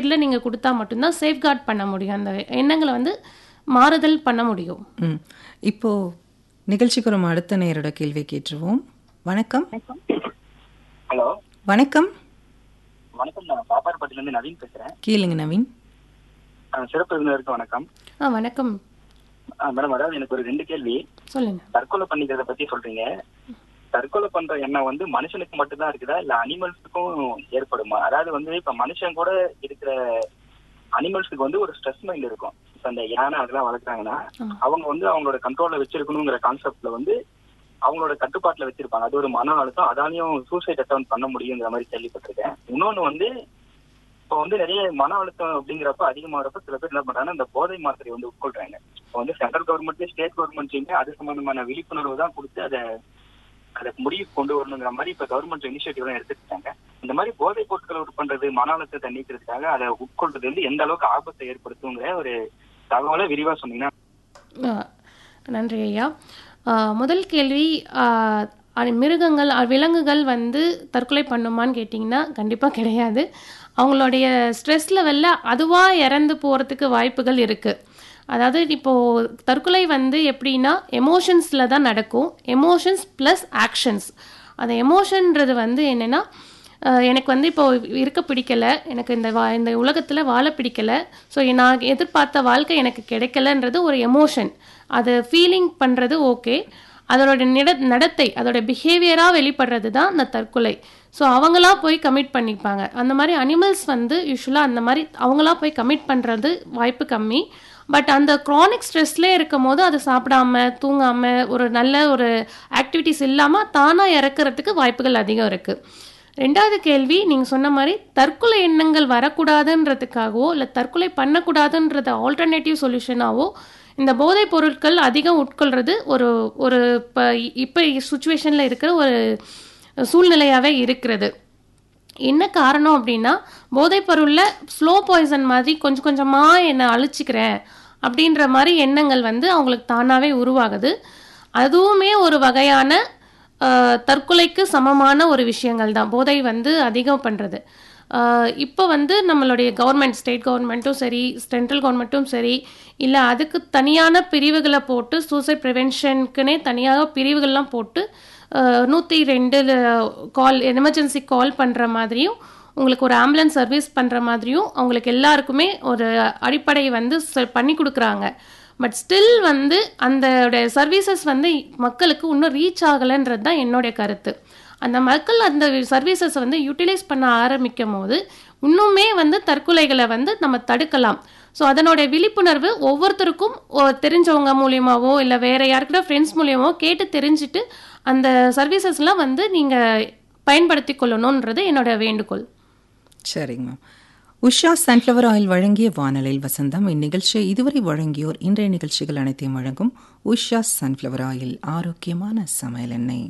பீரியடில் நீங்கள் கொடுத்தா மட்டும்தான் சேஃப்கார்ட் பண்ண முடியும் அந்த எண்ணங்களை வந்து மாறுதல் பண்ண முடியும் ம் இப்போ நிகழ்ச்சிக்கு வரும் அடுத்த நேரோட கேள்வி கேட்டுருவோம் வணக்கம் ஹலோ வணக்கம் வணக்கம் நான் பாப்பாரப்பட்டில இருந்து நவீன் பேசுறேன் கேளுங்க நவீன் ஆ, சிறப்பு விருந்தினருக்கு வணக்கம் ஆ வணக்கம் ஆ, மேடம் அதாவது எனக்கு ஒரு ரெண்டு கேள்வி சொல்லுங்கள் தற்கொலை பண்ணிக்கிறத பத்தி சொல்றீங்க தற்கொலை பண்ற எண்ணம் வந்து மனுஷனுக்கு மட்டும்தான் இருக்குதா இல்ல அனிமல்ஸுக்கும் ஏற்படுமா அதாவது வந்து இப்ப மனுஷன் கூட இருக்கிற அனிமல்ஸுக்கு வந்து ஒரு ஸ்ட்ரெஸ் மைண்ட் இருக்கும் இப்ப இந்த யானை அதெல்லாம் வளர்க்குறாங்கன்னா ஆமா. அவங்க வந்து அவங்களோட கண்ட்ரோல்ல வச்சிருக்கணுங்கிற கான்செப்ட்ல வந்து அவங்களோட கட்டுப்பாட்டுல வச்சிருப்பாங்க அது ஒரு மன அழுத்தம் அதாலையும் சூசைட் அட்டன் பண்ண முடியுங்கிற மாதிரி கேள்விப்பட்டிருக்கேன் இன்னொன்னு வந்து இப்போ வந்து நிறைய மன அழுத்தம் அப்படிங்கிறப்ப அதிகமாகிறப்ப சில பேர் என்ன பண்றாங்கன்னா இந்த போதை மாத்திரை வந்து உட்கொள்றாங்க இப்போ வந்து சென்ட்ரல் கவர்மெண்ட்லயும் ஸ்டேட் கவர்மெண்ட்லயுமே அது சம்பந்தமான விழிப்புணர்வு தான் கொடுத்து அதை அதை முடிவு கொண்டு வரணுங்கிற மாதிரி இப்ப கவர்மெண்ட் இனிஷியேட்டிவ் எல்லாம் எடுத்துக்கிட்டாங்க இந்த மாதிரி போதைப் பொருட்களை உட்பண்றது மன அழுத்தத்தை நீக்கிறதுக்காக அதை உட்கொள்றது வந்து எந்த அளவுக்கு ஆபத்தை ஏற்படுத்துங்கிற ஒரு தகவலை விரிவா சொன்னீங்கன்னா ஆ, நன்றி ஐயா ஆ, முதல் கேள்வி ஆ, அது மிருகங்கள் அ, விலங்குகள் வந்து தற்கொலை பண்ணுமான்னு கேட்டிங்கன்னா கண்டிப்பாக கிடையாது அவங்களுடைய ஸ்ட்ரெஸ் லெவலில் அதுவாக இறந்து போகிறதுக்கு வாய்ப்புகள் இருக்குது அதாவது இப்போது தற்கொலை வந்து எப்படின்னா எமோஷன்ஸில் தான் நடக்கும் எமோஷன்ஸ் ப்ளஸ் ஆக்ஷன்ஸ் அந்த எமோஷன்றது வந்து என்னென்னா அஹ் எனக்கு வந்து இப்போ இருக்க பிடிக்கல எனக்கு இந்த வா இந்த உலகத்தில் வாழ பிடிக்கல ஸோ நான் எதிர்பார்த்த வாழ்க்கை எனக்கு கிடைக்கலன்றது ஒரு எமோஷன் அது ஃபீலிங் பண்ணுறது ஓகே அதோட நிட நடத்தை அதோட பிஹேவியராக வெளிப்படுறது தான் அந்த தற்கொலை ஸோ அவங்களா போய் கமிட் பண்ணிப்பாங்க அந்த மாதிரி அனிமல்ஸ் வந்து யூஸ்வலாக அந்த மாதிரி அவங்களா போய் கமிட் பண்ணுறது வாய்ப்பு கம்மி பட் அந்த க்ரானிக் ஸ்ட்ரெஸ்லேயே இருக்கும் போது அதை சாப்பிடாம தூங்காம ஒரு நல்ல ஒரு ஆக்டிவிட்டிஸ் இல்லாமல் தானாக இறக்குறதுக்கு வாய்ப்புகள் அதிகம் இருக்குது ரெண்டாவது கேள்வி நீங்கள் சொன்ன மாதிரி தற்கொலை எண்ணங்கள் வரக்கூடாதுன்றதுக்காகவோ இல்லை தற்கொலை பண்ணக்கூடாதுன்றத ஆல்டர்னேட்டிவ் சொல்யூஷனாவோ இந்த போதைப் பொருட்கள் அதிகம் உட்கொள்றது ஒரு ஒரு இப்போ இப்போ சுச்சுவேஷனில் இருக்கிற ஒரு சூழ்நிலையாகவே இருக்கிறது என்ன காரணம் அப்படின்னா போதைப் பொருளில் ஸ்லோ பாய்சன் மாதிரி கொஞ்சம் கொஞ்சமாக என்னை அழிச்சிக்கிறேன் அப்படின்ற மாதிரி எண்ணங்கள் வந்து அவங்களுக்கு தானாகவே உருவாகுது அதுவுமே ஒரு வகையான ஆஹ், தற்கொலைக்கு சமமான ஒரு விஷயங்கள் தான் போதை வந்து அதிகம் பண்ணுறது இப்போ வந்து நம்மளுடைய கவர்மெண்ட் ஸ்டேட் கவர்மெண்ட்டும் சரி சென்ட்ரல் கவர்மெண்ட்டும் சரி இல்லை அதுக்கு தனியான பிரிவுகளை போட்டு சூசைட் ப்ரிவென்ஷனுக்குனே தனியாக பிரிவுகள்லாம் போட்டு நூற்றி ரெண்டு கால் எமர்ஜென்சி கால் பண்ணுற மாதிரியும் உங்களுக்கு ஒரு ஆம்புலன்ஸ் சர்வீஸ் பண்ணுற மாதிரியும் அவங்களுக்கு எல்லாருக்குமே ஒரு அடிப்படை வந்து ச- பண்ணி கொடுக்குறாங்க பட் ஸ்டில் வந்து அந்த சர்வீசஸ் வந்து மக்களுக்கு இன்னும் ரீச் ஆகலைன்றது தான் என்னுடைய கருத்து அந்த மக்கள் அந்த சர்வீசஸ் வந்து யூட்டிலைஸ் பண்ண ஆரம்பிக்கும் போது இன்னுமே வந்து தற்கொலைகளை வந்து நம்ம தடுக்கலாம் ஸோ அதனுடைய விழிப்புணர்வு ஒவ்வொருத்தருக்கும் ஒ- தெரிஞ்சவங்க மூலியமாவோ இல்லை வேற யாருக்கிட்ட ஃப்ரெண்ட்ஸ் மூலியமாவோ கேட்டு தெரிஞ்சுட்டு அந்த சர்வீசஸ்லாம் வந்து நீங்கள் பயன்படுத்தி கொள்ளணுன்றது என்னோட வேண்டுகோள் சரிங்க மேம் உஷா சன்ஃப்ளவர் ஆயில் வழங்கிய வானலில் வசந்தம் இந்நிகழ்ச்சியை இதுவரை வழங்கியோர் இன்றைய நிகழ்ச்சிகள் அனைத்தையும் வழங்கும் உஷா சன்ஃப்ளவர் ஆயில் ஆரோக்கியமான சமையல் எண்ணெய்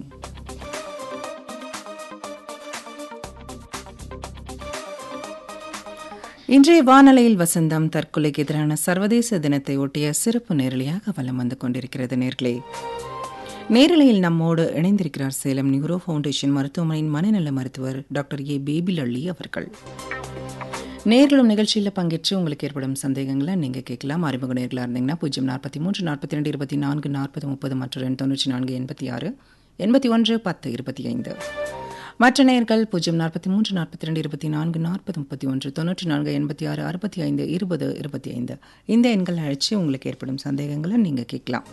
இன்றைய வானலையில் வசந்தம் தற்கொலைக்கு எதிரான சர்வதேச தினத்தை ஒட்டிய சிறப்பு நேரலையாக வலம் வந்து கொண்டிருக்கிறது நேர்களே நேரலையில் நம்மோடு இணைந்திருக்கிறார் சேலம் நியூரோ ஃபவுண்டேஷன் மருத்துவமனையின் மனநல மருத்துவர் டாக்டர் ஏ பேபிலள்ளி அவர்கள் நேர்களும் நிகழ்ச்சியில் பங்கேற்று உங்களுக்கு ஏற்படும் சந்தேகங்களை நீங்கள் கேட்கலாம் அறிமுக நேர்களாக இருந்தீங்கன்னா பூஜ்ஜியம் நாற்பத்தி மூன்று நாற்பத்தி ரெண்டு இருபத்தி நான்கு நாற்பது முப்பது மற்றும் ரெண்டு தொண்ணூற்றி நான்கு எண்பத்தி ஆறு எண்பத்தி ஒன்று பத்து இருபத்தி ஐந்து மற்ற நேர்கள் பூஜ்ஜியம் நாற்பத்தி மூன்று நாற்பத்தி ரெண்டு இருபத்தி நான்கு நாற்பது முப்பத்தி ஒன்று தொண்ணூற்றி நான்கு எண்பத்தி ஆறு அறுபத்தி ஐந்து இருபது இருபத்தி ஐந்து இந்த எண்கள் அழைச்சி உங்களுக்கு ஏற்படும் சந்தேகங்களை நீங்கள் கேட்கலாம்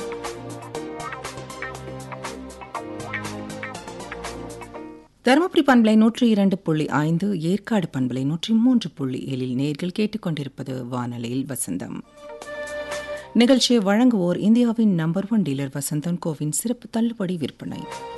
தருமபுரி பண்பலை நூற்றி இரண்டு புள்ளி ஐந்து ஏற்காடு பண்பலை நூற்றி மூன்று புள்ளி ஏழில் நேர்கள் கேட்டுக்கொண்டிருப்பது வானொலியில் வசந்தம் நிகழ்ச்சியை வழங்குவோர் இந்தியாவின் நம்பர் ஒன் டீலர் வசந்தன் கோவின் சிறப்பு தள்ளுபடி விற்பனை